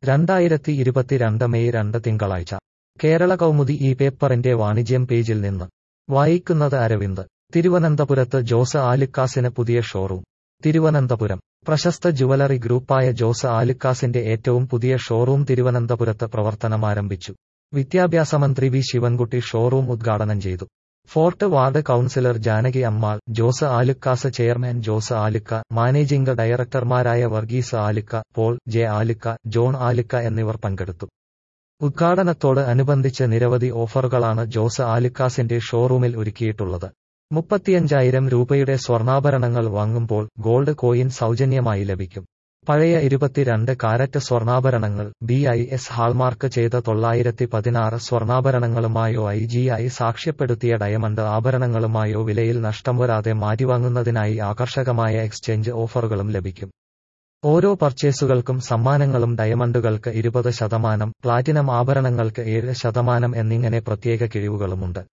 രണ്ടായിരത്തി ഇരുപത്തിരണ്ട് മെയ് രണ്ട് തിങ്കളാഴ്ച കേരള കൗമുദി ഈ പേപ്പറിന്റെ വാണിജ്യം പേജിൽ നിന്ന് വായിക്കുന്നത് അരവിന്ദ് തിരുവനന്തപുരത്ത് ജോസ് ആലുക്കാസിന് പുതിയ ഷോറൂം തിരുവനന്തപുരം പ്രശസ്ത ജുവലറി ഗ്രൂപ്പായ ജോസ് ആലുക്കാസിന്റെ ഏറ്റവും പുതിയ ഷോറൂം തിരുവനന്തപുരത്ത് പ്രവർത്തനമാരംഭിച്ചു വിദ്യാഭ്യാസ മന്ത്രി വി ശിവൻകുട്ടി ഷോറൂം ഉദ്ഘാടനം ചെയ്തു fort ward councillor Janaki Ammal Jos Alukkas chairman Jos Alukka managing ഡയറക്ടർമാരായ Varghese Alukka Paul J Alukka John Alukka എന്നിവർ പങ്കെടുത്തു ഉദ്ഘാടനത്തോട് അനുബന്ധിച്ച് നിരവധി ഓഫറുകളാണ് ജോസ് ആലുക്കാസിന്റെ ഷോറൂമിൽ ഒരുക്കിയിട്ടുള്ളത് മുപ്പത്തിയഞ്ചായിരം രൂപയുടെ സ്വർണ്ണാഭരണങ്ങൾ വാങ്ങുമ്പോൾ ഗോൾഡ് കോയിൻ സൗജന്യമായി ലഭിക്കും പഴയ ഇരുപത്തിരണ്ട് കാരറ്റ് സ്വർണ്ണാഭരണങ്ങൾ ബി ഐ എസ് ഹാൾമാർക്ക് ചെയ്ത തൊള്ളായിരത്തി പതിനാറ് സ്വർണ്ണാഭരണങ്ങളുമായോ ഐ ജി ഐ സാക്ഷ്യപ്പെടുത്തിയ ഡയമണ്ട് ആഭരണങ്ങളുമായോ വിലയിൽ നഷ്ടം വരാതെ മാറ്റിവാങ്ങുന്നതിനായി ആകർഷകമായ എക്സ്ചേഞ്ച് ഓഫറുകളും ലഭിക്കും ഓരോ പർച്ചേസുകൾക്കും സമ്മാനങ്ങളും ഡയമണ്ടുകൾക്ക് ഇരുപത് ശതമാനം പ്ലാറ്റിനം ആഭരണങ്ങൾക്ക് ഏഴ് ശതമാനം എന്നിങ്ങനെ പ്രത്യേക കിഴിവുകളുമുണ്ട്